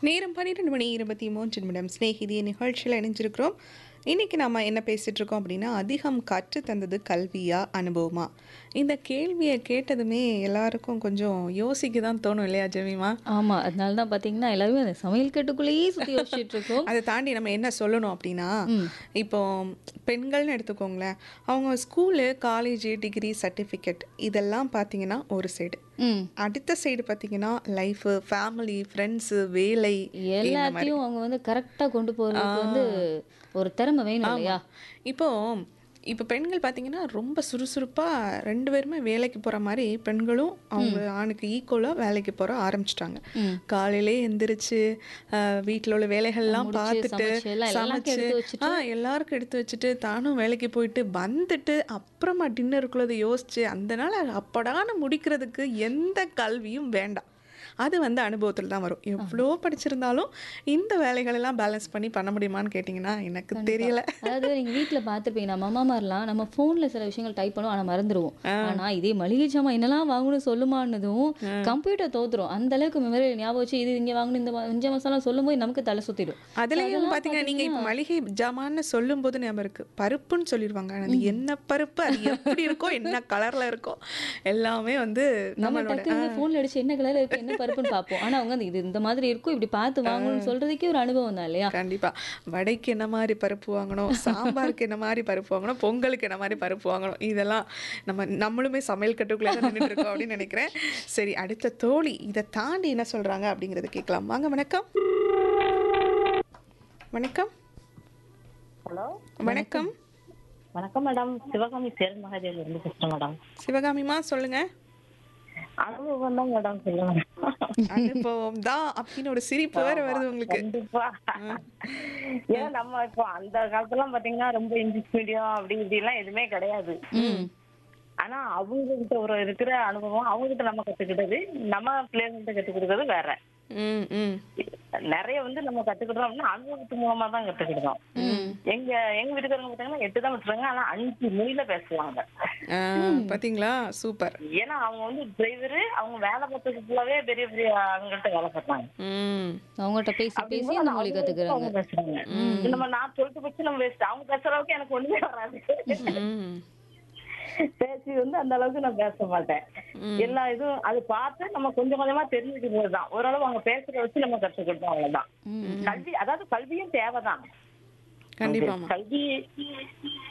நேரம் பன்னிரெண்டு மணி இருபத்தி மூன்று நிமிடம் சிநேகிதி நிகழ்ச்சியில் இணைஞ்சிருக்கிறோம் இன்னைக்கு நாம என்ன பேசிட்டு இருக்கோம் அப்படின்னா அதிகம் கற்று தந்தது கல்வியா அனுபவமா இந்த கேள்வியை கேட்டதுமே எல்லாருக்கும் கொஞ்சம் யோசிக்க தான் தோணும் இல்லையா ஜெமிமா ஆமா அதனால தான் பாத்தீங்கன்னா எல்லாருமே அந்த சமையல் கட்டுக்குள்ளேயே சுத்தி யோசிச்சுட்டு இருக்கோம் அதை தாண்டி நம்ம என்ன சொல்லணும் அப்படின்னா ம். இப்போ பெண்கள்னு எடுத்துக்கோங்களேன் அவங்க ஸ்கூலு காலேஜ் டிகிரி சர்டிஃபிகேட் இதெல்லாம் பார்த்தீங்கன்னா ஒரு சைடு ம் அடுத்த சைடு பார்த்தீங்கன்னா லைஃபு ஃபேமிலி ஃப்ரெண்ட்ஸு வேலை எல்லாத்தையும் அவங்க வந்து கரெக்டா கொண்டு போறதுக்கு வந்து ஒரு திறமை வேணும் இல்லையா இப்போ இப்போ பெண்கள் பார்த்தீங்கன்னா ரொம்ப சுறுசுறுப்பாக ரெண்டு பேருமே வேலைக்கு போகிற மாதிரி பெண்களும் அவங்க ஆணுக்கு ஈக்குவலாக வேலைக்கு போகிற ஆரம்பிச்சிட்டாங்க ம். காலையிலே எந்திரிச்சு வீட்டில் உள்ள வேலைகள்லாம் முடிச்சு, பார்த்துட்டு சமைச்சு எல்லாம் எல்லாருக்கும் சமைச்சு எடுத்து வச்சுட்டு. ஆ எல்லாருக்கும் எடுத்து வச்சுட்டு தானும் வேலைக்கு போயிட்டு வந்துட்டு அப்புறமா டின்னருக்குள்ளதை யோசிச்சு அந்த நாள் அப்படான முடிக்கிறதுக்கு எந்த கல்வியும் வேண்டாம் அது வந்து அனுபவத்தில் தான் வரும் எவ்வளோ படிச்சிருந்தாலும் இந்த வேலைகளெல்லாம் பேலன்ஸ் பண்ணி பண்ண முடியுமான்னு கேட்டிங்கன்னா எனக்கு தெரியல அதாவது நீங்க வீட்ல பார்த்துருப்பீங்க நம்ம அம்மாமாரெலாம் நம்ம ஃபோன்ல சில விஷயங்கள் டைப் பண்ணுவோம் ஆனா மறந்துடுவோம் ஆனா இதே மளிகை சாமான் என்னெல்லாம் வாங்கணும் சொல்லுமானதும் கம்ப்யூட்டர் தோத்துரும் அந்த அளவுக்கு மெமரி ஞாபகம் வச்சு இது இங்க வாங்கணும் இந்த ம- இஞ்ச மசாலா சொல்லும்போது நமக்கு தலை சுத்திடும் அதுலயும் பாத்தீங்கன்னா நீங்க இப்ப மளிகை ஜாமான்னு சொல்லும் போது ஞாபகம் இருக்கு பருப்புன்னு சொல்லிடுவாங்க ஆனா அது என்ன பருப்பு அது எப்படி இருக்கோ என்ன கலர்ல இருக்கோ எல்லாமே வந்து நம்ம நம்மளோட டக்குன்னு ஃபோன்ல அடிச்சு என்ன கலர் இருக்கு என்ன பருப்புன்னு பார்ப்போம் ஆனா அவங்க வந்து இது இந்த மாதிரி இருக்கும் இப்படி பார்த்து வாங்கணும்னு சொல்றதுக்கே ஒரு அனுபவம் தான் இல்லையா கண்டிப்பா வடைக்கு என்ன மாதிரி பருப்பு வாங்கணும் சாம்பாருக்கு என்ன மாதிரி பருப்பு வாங்கணும் பொங்கலுக்கு என்ன மாதிரி பருப்பு வாங்கணும் இதெல்லாம் நம்ம நம்மளுமே சமையல் கட்டுக்குள்ளே தான் நின்றுட்டு இருக்கோம் அப்படின்னு நினைக்கிறேன் சரி அடுத்த தோழி இதை தாண்டி என்ன சொல்றாங்க அப்படிங்கறத கேட்கலாம் வாங்க வணக்கம் வணக்கம் ஹலோ வணக்கம் வணக்கம் மேடம் சிவகாமி சேரன் மகாதேவில இருந்து பேசுறேன் மேடம் சிவகாமிமா சொல்லுங்க அனுபவம் தான் மேடம் சொல்லுங்க அனுபவம் தான் அப்படின்னு ஒரு சிரிப்பு வேற வருது உங்களுக்கு கண்டிப்பா ஏன் நம்ம இப்போ அந்த காலத்துல பாத்தீங்கன்னா ரொம்ப இங்கிலீஷ் மீடியம் அப்படி இப்படி எல்லாம் எதுவுமே கிடையாது ஆனா அவங்க கிட்ட ஒரு இருக்கிற அனுபவம் அவங்க கிட்ட நம்ம கத்துக்கிட்டது நம்ம பிள்ளைங்கள்ட்ட கத்துக் கொடுக்கறது வேற ம் ம் நிறைய வந்து நம்ம கத்துக்கிட்டோம் அப்படின்னா அனுபவத்து மூலமா தான் கத்துக்கிட்டோம் எங்க எங்க வீட்டுக்காரங்க பாத்தீங்கன்னா எட்டு தான் விட்டுறாங்க ஆனா அஞ்சு மொழியில பேசுவாங்க ஆ, பாத்தீங்களா சூப்பர் ஏன்னா அவங்க வந்து டிரைவரு அவங்க வேலை பார்த்தது ஃபுல்லாவே பெரிய பெரிய அவங்கள்ட்ட வேலை பார்த்தாங்க ம் அவங்ககிட்ட பேசி பேசி அந்த மொழி கத்துக்கிறாங்க அவங்க பேசுறாங்க இது நம்ம நான் சொல்லிட்டு போச்சு நம்ம வேஸ்ட் அவங்க பேசுற அளவுக்கு எனக்கு ஒண்ணுமே வராது ம் பேசி வந்து அந்த அளவுக்கு நான் பேச மாட்டேன் எல்லா இதுவும் அது பார்த்து நம்ம கொஞ்சம் கொஞ்சமா தெரிஞ்சுக்கிறது தான் ஓரளவு அவங்க பேசுறத வச்சு நம்ம கத்துக்கிட்டோம் அவ்வளவுதான் கல்வி அதாவது கல்வியும் தேவைதான் கண்டிப்பாமா கல்வி